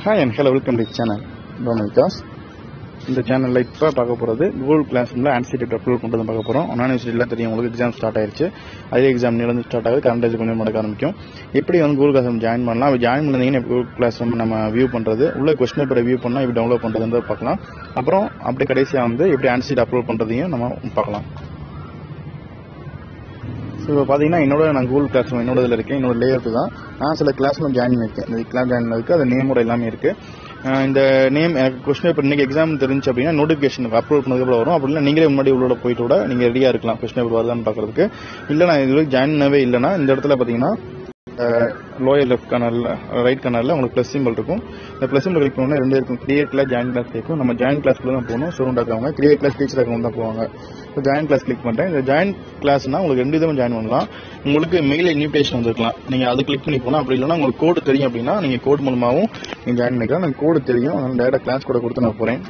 hi and hello welcome to channel டோன் விகாஸ் இந்த சேனலில் இப்போ பார்க்க போகிறது கூகுள் கிளாஸ் ரூமில் ஆன்சைட் அப்லோட் பண்ணுறது பார்க்க போகிறோம் நான் யூனிவர்சிட்டியில் தெரியும் உங்களுக்கு எக்ஸாம் ஸ்டார்ட் ஆயிருச்சு அதே எக்ஸாம் நிலந்து ஸ்டார்ட் ஆகுது கரண்ட் ஏஜ் கொஞ்சம் நடக்க ஆரம்பிக்கும் எப்படி வந்து கூகுள் கிளாஸ் ரூம் ஜாயின் பண்ணலாம் அப்படி ஜாயின் பண்ணீங்கன்னா கூகுள் கிளாஸ் ரூம் நம்ம வியூ பண்ணுறது உள்ள கொஸ்டின் பேப்பரை வியூ பண்ணால் எப்படி டவுன்லோட் பண்ணுறதுன்றதை பார்க்கலாம் அப்புறம் அப்படி கடைசியாக வந்து எப்படி ஆன்சைட் அப்லோட் பண்ணுறதையும் நம்ம பார்க்கலாம் ஸோ இப்போ பார்த்தீங்கன்னா என்னோட நான் கூகுள் கிளாஸ் ரூம் என்னோட இதில் இருக்கேன் என்னோட லேயருக்கு தான் நான் சில கிளாஸ் ரூம் ஜாயின் பண்ணியிருக்கேன் இந்த கிளாஸ் ஜாயின் பண்ணிருக்கு அது நேமோட எல்லாமே இருக்கு அஹ் இந்த நேம் எனக்கு கொஸ்டின் பேப்பர் இன்னைக்கு எக்ஸாம் தெரிஞ்சு அப்படின்னா நோட்டிஃபிகேஷன் அப்லோட் பண்ணதுக்கு வரும் அப்படின்னா நீங்களே முன்னாடி உள்ளோட போயிட்டு கூட நீங்கள் ரெடியாக இருக்கலாம் கொஸ்டின் பேப்பர் வருதான்னு பார்க்கறதுக்கு இல்லை நான் இதுல ஜாயின் பண்ணவே இல்லைன்னா இந்த இடத்துல பார்த்தீங்கன்னா லோயர் லெஃப்ட் கனரில் ரைட் கனரில் உங்களுக்கு ப்ளஸ் சிம்பிள் இருக்கும் இந்த ப்ளஸ் சிம்பிள் கிளிக் பண்ணால் ரெண்டு இருக்கும் கிரியேட் கிளாஸ் ஜாயின் கிளாஸ் கேட்கும் நம்ம ஜாயின் கிளாஸ்க்குள்ள தான் போகணும் ஸ்டூடெண்ட் இருக்கவங்க கிரியேட் கிளாஸ் டீச்சர் இருக்கவங்க தான் போவாங்க இப்போ ஜாயின் கிளாஸ் கிளிக் பண்ணுறேன் இந்த ஜாயின் கிளாஸ்னா உங்களுக்கு ரெண்டு விதமும் ஜாயின் பண்ணலாம் உங்களுக்கு மெயில் இன்விடேஷன் வந்துருக்கலாம் நீங்கள் அது கிளிக் பண்ணி போனால் அப்படி இல்லைன்னா உங்களுக்கு கோடு தெரியும் அப்படின்னா நீங்கள் கோட் மூலமாகவும் நீங்கள் ஜாயின் பண்ணிக்கலாம் எனக்கு கோடு தெரியும் அதனால் டேரெக்டாக கிளாஸ் கூட கொடுத்து நான் போகிறேன்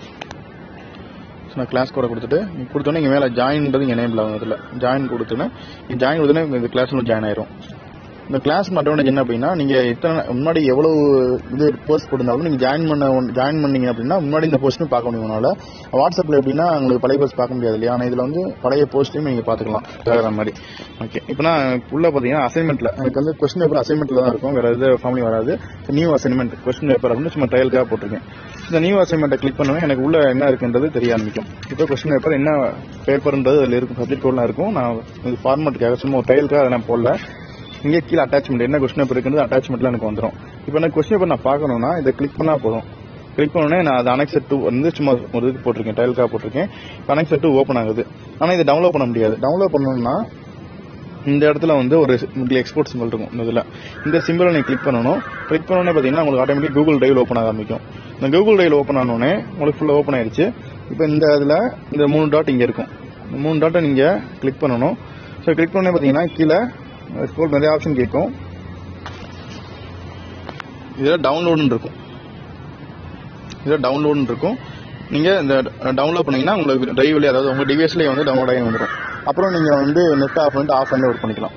ஸோ நான் கிளாஸ் கூட கொடுத்துட்டு நீங்க கொடுத்தோன்னே இங்கே மேலே ஜாயின்ன்றது இங்கே நேம் ஆகும் இதில் ஜாயின் கொடுத்துன்னு நீங்கள் ஜாயின் கொடுத்தோன்னே இந்த கிளாஸில் ஜாயின் ஆயிரும் இந்த கிளாஸ் அட்வான்டேஜ் என்ன அப்படின்னா நீங்க இத்தனை முன்னாடி எவ்வளவு இது போஸ்ட் போட்டிருந்தாலும் நீங்க ஜாயின் பண்ண ஜாயின் பண்ணீங்க அப்படின்னா முன்னாடி இந்த போஸ்ட்டும் பார்க்க முடியும் உங்களால வாட்ஸ்அப்ல எப்படின்னா உங்களுக்கு பழைய போஸ்ட் பார்க்க முடியாது இல்லையா ஆனால் இதுல வந்து பழைய போஸ்ட்டையும் நீங்க பார்த்துக்கலாம் வேற மாதிரி ஓகே இப்போ நான் உள்ள பார்த்தீங்கன்னா அசைன்மெண்ட்ல எனக்கு வந்து கொஸ்டின் பேப்பர் அசைன்மெண்ட்ல தான் இருக்கும் வேற எது ஃபார்ம்லி வராது நியூ அசைன்மெண்ட் கொஸ்டின் பேப்பர் அப்படின்னு சும்மா ட்ரையலுக்காக போட்டிருக்கேன் இந்த நியூ அசைன்மெண்ட்டை கிளிக் பண்ணுவேன் எனக்கு உள்ள என்ன இருக்குன்றது தெரிய ஆரம்பிக்கும் இப்போ கொஸ்டின் பேப்பர் என்ன பேப்பர்ன்றது அதில் இருக்கும் சப்ஜெக்ட் கோட்லாம் இருக்கும் நான் இது ஃபார்மேட்டுக்காக சும்மா ஒரு ட்ரையலுக்காக அதை நான் போடல இங்கே கீழே அட்டாச்மெண்ட் என்ன கொஸ்டின் பேப்பர் இருக்குது அட்டாச்மெண்ட்ல எனக்கு வந்துடும் இப்போ எனக்கு கொஸ்டின் பேப்பர் நான் பார்க்கணும்னா இதை கிளிக் பண்ணா போதும் கிளிக் பண்ணோடனே நான் அது அனெக்சர் டூ வந்து சும்மா ஒரு இதுக்கு போட்டிருக்கேன் டைலுக்காக போட்டிருக்கேன் இப்போ அனெக்சர் டூ ஓப்பன் ஆகுது ஆனால் இதை டவுன்லோட் பண்ண முடியாது டவுன்லோட் பண்ணணும்னா இந்த இடத்துல வந்து ஒரு எக்ஸ்போர்ட் சிம்பிள் இருக்கும் இந்த இதில் இந்த சிம்பிளை நீங்கள் கிளிக் பண்ணணும் கிளிக் பண்ணோடனே பார்த்தீங்கன்னா உங்களுக்கு ஆட்டோமேட்டிக் கூகுள் டிரைவ் ஓப்பன் ஆக ஆரம்பிக்கும் இந்த கூகுள் டிரைவ் ஓப்பன் ஆனோடனே உங்களுக்கு ஃபுல்லாக ஓப்பன் ஆயிடுச்சு இப்போ இந்த இதில் இந்த மூணு டாட் இங்கே இருக்கும் இந்த மூணு டாட்டை நீங்கள் கிளிக் பண்ணணும் ஸோ கிளிக் பண்ணோடனே பார்த்தீங்கன்னா கீழே ஸ்கூல் நிறைய ஆப்ஷன் கேட்கும் இதில் டவுன்லோடுன்னு இருக்கும் இதில் டவுன்லோடுன்னு இருக்கும் நீங்கள் இந்த டவுன்லோட் பண்ணீங்கன்னா உங்களுக்கு டிரைவ்லேயே அதாவது உங்கள் டிவைஸ்லேயே வந்து டவுன்லோட் ஆகி வந்துடும் அப்புறம் நீங்கள் வந்து நெட் ஆஃப் பண்ணிட்டு ஆஃப் பண்ணி ஒர்க் பண்ணிக்கலாம்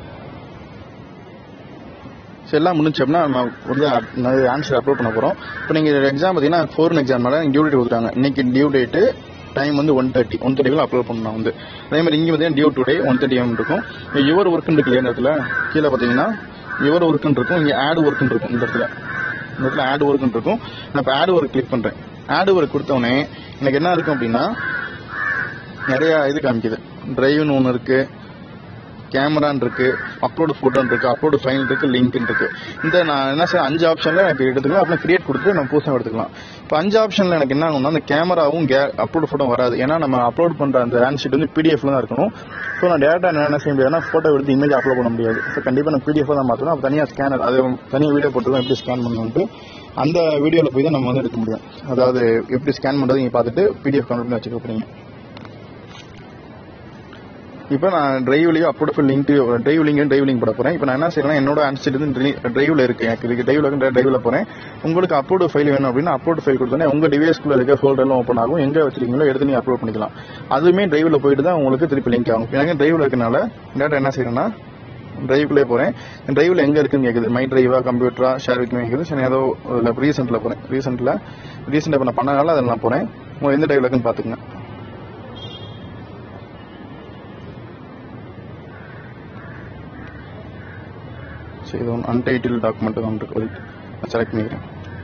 சரி எல்லாம் முடிஞ்சு அப்படின்னா நம்ம ஒரு ஆன்சர் அப்லோட் பண்ண போகிறோம் இப்போ நீங்கள் எக்ஸாம் பார்த்தீங்கன்னா ஃபோர்ன் எக்ஸாம்னால டியூ டேட் கொடுத்துருக்காங்க இன்னைக்கு டியூ டேட்டு டைம் வந்து ஒன் தேர்ட்டி ஒன் தேர்ட்டிக்குள்ள அப்லோட் பண்ணணும் வந்து அதே மாதிரி இங்கே பார்த்தீங்கன்னா due today one thirty M இருக்கும் யுவர் ஒர்க்குன்னு இருக்கு இந்த இடத்துல கீழே பார்த்தீங்கன்னா யுவர் ஒர்க்குன்னு இருக்கும் இங்கே ஆட் ஒர்க்குன்னு இருக்கும் இந்த இடத்துல இந்த இடத்துல ஆட் ஒர்க்குன்னு இருக்கும் நான் இப்போ ஆட் ஒர்க் கிளிக் பண்ணுறேன் ஆட் ஒர்க் கொடுத்தோடனே எனக்கு என்ன இருக்கும் அப்படின்னா நிறைய இது காமிக்குது டிரைவ்னு ஒன்று இருக்கு கேமரான் இருக்கு அப்லோடு ஃபோட்டோன்னு இருக்கு அப்லோடு ஃபைல் இருக்கு லிங்க் இருக்கு இந்த நான் என்ன செய்ய அஞ்சு ஆப்ஷன்ல எனக்கு எடுத்துக்கலாம் அப்புறம் கிரியேட் கொடுத்து நம்ம புதுசாக எடுத்துக்கலாம் இப்போ அஞ்சு ஆப்ஷன்ல எனக்கு என்ன ஆகும்னா அந்த கேமராவும் அப்லோடு ஃபோட்டோ வராது ஏன்னா நம்ம அப்லோட் பண்ற அந்த ஆன் ஷீட் வந்து பிடிஎஃப்ல தான் இருக்கணும் ஸோ நான் டேரக்டா என்ன செய்ய முடியாதுன்னா ஃபோட்டோ எடுத்து இமேஜ் அப்லோட் பண்ண முடியாது ஸோ கண்டிப்பாக நான் பிடிஎஃப் தான் மாற்றணும் அப்போ தனியாக ஸ்கேனர் அது தனியாக வீடியோ போட்டு தான் எப்படி ஸ்கேன் பண்ணணும்ட்டு அந்த வீடியோவில் போய் தான் நம்ம வந்து எடுக்க முடியும் அதாவது எப்படி ஸ்கேன் பண்ணுறது நீங்கள் பார்த்துட்டு பிடிஎஃப் கன்வெர்ட் பண்ணி வச்சுக்க போறீங்க இப்போ நான் டிரைவ்லயும் upload full link drive link drive link போட போறேன் இப்போ நான் என்ன செய்யறேன் என்னோட ஆன்சர் வந்து டிரைவ்ல இருக்கு எனக்கு இதுக்கு டிரைவ்ல டிரைவ்ல போறேன் உங்களுக்கு அப்லோட் ஃபைல் வேணும் அப்படின்னா அப்லோட் ஃபைல் கொடுத்தோன்னே உங்க டிவைஸ்க்குள்ள இருக்க ஃபோல்டர்லாம் ஓப்பன் ஆகும் எங்க வச்சிருக்கீங்களோ எடுத்து நீங்க அப்லோட் பண்ணிக்கலாம் அதுவுமே டிரைவ்ல போயிட்டு தான் உங்களுக்கு திருப்பி லிங்க் ஆகும் எனக்கு டிரைவ்ல இருக்கனால டேட்டா என்ன செய்யறேன்னா டிரைவ்க்குள்ளே போறேன் டிரைவ்ல எங்க இருக்குன்னு கேக்குது மை டிரைவா கம்ப்யூட்டரா ஷேர் விக்கும் கேக்குது சரி ஏதோ ரீசெண்ட்ல போறேன் ரீசெண்ட்ல ரீசெண்டா இப்போ நான் பண்ணனால அதில் நான் போறேன் உங்களுக்கு எந்த டிரைவ்ல இருக்குன்னு பாத்துக்கங்க சரி இது ஒன்று அன்டைட்டில் டாக்குமெண்ட் ஒன்று இருக்கு நான் செலக்ட் பண்ணிக்கிறேன்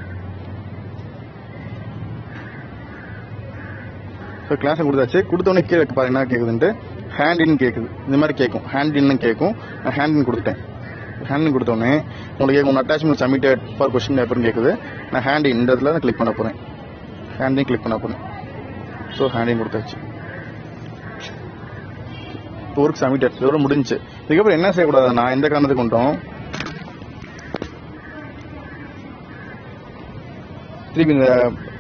ஸோ கிளாஸை கொடுத்தாச்சு கொடுத்தோடனே கீழே பாரு என்ன கேட்குதுன்ட்டு ஹேண்ட் இன் கேட்குது இந்த மாதிரி கேட்கும் ஹேண்ட் இன்னு கேட்கும் நான் ஹேண்ட் இன் கொடுத்துட்டேன் ஹேண்ட் இன் கொடுத்தோடனே உங்களுக்கு உங்கள் அட்டாச்மெண்ட் சப்மிட்டட் ஃபார் கொஸ்டின் பேப்பர்னு கேட்குது நான் ஹேண்ட் இன் இந்த இடத்துல கிளிக் பண்ண போகிறேன் ஹேண்ட் இன் கிளிக் பண்ண போகிறேன் ஸோ ஹேண்ட் இன் கொடுத்தாச்சு ஒர்க் சப்மிட்டட் இதோட முடிஞ்சு இதுக்கப்புறம் என்ன செய்யக்கூடாது நான் எந்த காரணத்துக்கு கொண்டோம் திருப்பி இந்த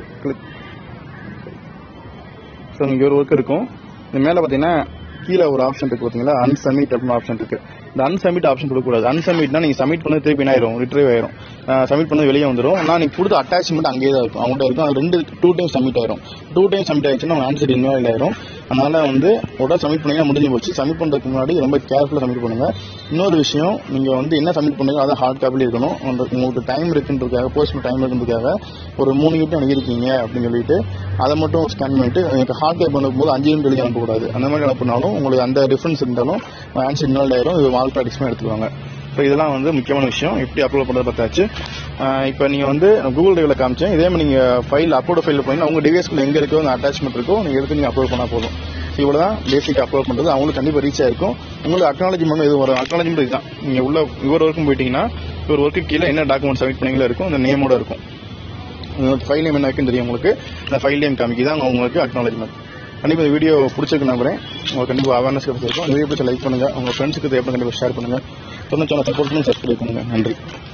ஸோ இங்கே ஒரு ஒர்க் இருக்கும் இந்த மேலே பார்த்தீங்கன்னா கீழே ஒரு ஆப்ஷன் இருக்கு பார்த்தீங்களா அன்சமிட் அப்படின்னு ஆப்ஷன் இருக்கு இந்த அன்சமிட் ஆப்ஷன் கொடுக்கக்கூடாது அன்சமிட்னா நீங்கள் சப்மிட் பண்ணது திருப்பி என்ன ஆயிரும் ரிட்ரைவ் ஆயிரும் சப்மிட் பண்ணது வெளியே வந்துடும் நான் நீங்கள் கொடுத்த அட்டாச்மெண்ட் அங்கேயே தான் இருக்கும் அவங்கள்ட்ட இருக்கும் அது ரெண்டு டூ டைம் சப்மிட் ஆயிரும் டூ டைம் சப்மிட் ஆயிடுச்சுன்னா உங்க ஆன்சர் இன்வாலிட் ஆயிரும் அதனால வந்து உடனே சப்மிட் பண்ணீங்கன்னா முடிஞ்சு போச்சு சப்மிட் பண்றதுக்கு முன்னாடி ரொம்ப கேர்ஃபுல்லாக சப்மிட் பண்ணுங்க இன்னொரு விஷயம் நீங்க வந்து என்ன சப்மிட் பண்ணீங்க அதான் ஹார்ட் காப்பில இருக்கணும் உங்களுக்கு உங்களுக்கு டைம் இருக்குன்றதுக்காக போஸ்ட் டைம் இருக்குன்றதுக்காக ஒரு மூணு கிட்ட அனுப்பியிருக்கீங்க அப்படின்னு சொல்லிட்டு அதை மட்டும் ஸ்கேன் பண்ணிட்டு எனக்கு ஹார்ட் காப்பி பண்ணும்போது அஞ்சு நிமிடம் எழுதி அனுப்பக்கூடாது அந்த மாதிரி அனுப்பினாலும் உங்களுக்கு அந்த டிஃபரன்ஸ் இருந்தாலும் ஆன்சர் இன்னொரு ஆயிரும் இது வால் ப்ராக்டிஸ்மே எடுத்துக்குவாங்க இப்போ இதெல்லாம் வந்து முக்கியமான விஷயம் எப்படி அப்லோட் பண்ணுறது பார்த்தாச்சு இப்போ நீங்கள் வந்து கூகுள் டிரைவில் காமிச்சேன் இதே மாதிரி நீங்கள் ஃபைல் அப்லோட் ஃபைல் பண்ணீங்கன்னா உங்கள் டிவைஸ்க்குள்ள எங்கே இருக்கோ அந்த அட்டாச்மெண்ட் இருக்கோ நீங்கள் எடுத்து நீங்கள் அப்லோட் பண்ணால் போதும் இவ்வளோ தான் பேசிக் அப்லோட் பண்ணுறது அவங்களுக்கு கண்டிப்பாக ரீச் ஆயிருக்கும் உங்களுக்கு அக்னாலஜ்மெண்ட் எதுவும் வரும் அக்னாலஜ்மெண்ட் இதுதான் நீங்கள் உள்ள இவர் ஒர்க்கும் போயிட்டீங்கன்னா இவர் ஒர்க்கு கீழே என்ன டாக்குமெண்ட் சப்மிட் பண்ணீங்களோ இருக்கும் அந்த நேமோட இருக்கும் ஃபைல் நேம் என்ன இருக்குன்னு தெரியும் உங்களுக்கு அந்த ஃபைல் நேம் காமிக்குதான் உங்களுக்கு அக்னாலஜ்மெண்ட் கண்டிப்பாக இந்த வீடியோ பிடிச்சிருக்கு நம்புறேன் உங்களுக்கு கண்டிப்பாக அவேர்னஸ் கிடைச்சிருக்கும் இந்த வீடியோ பிடிச்ச லைக் பண்ணுங்க உங்க ஃப்ரெண்ட்ஸுக்கு தேவை கண்டிப்பாக ஷேர் பண்ணுங்க சொன்ன சொன்ன சப்போர்ட் பண்ணி சப்ஸ்கிரைப் பண்ணுங்க நன்றி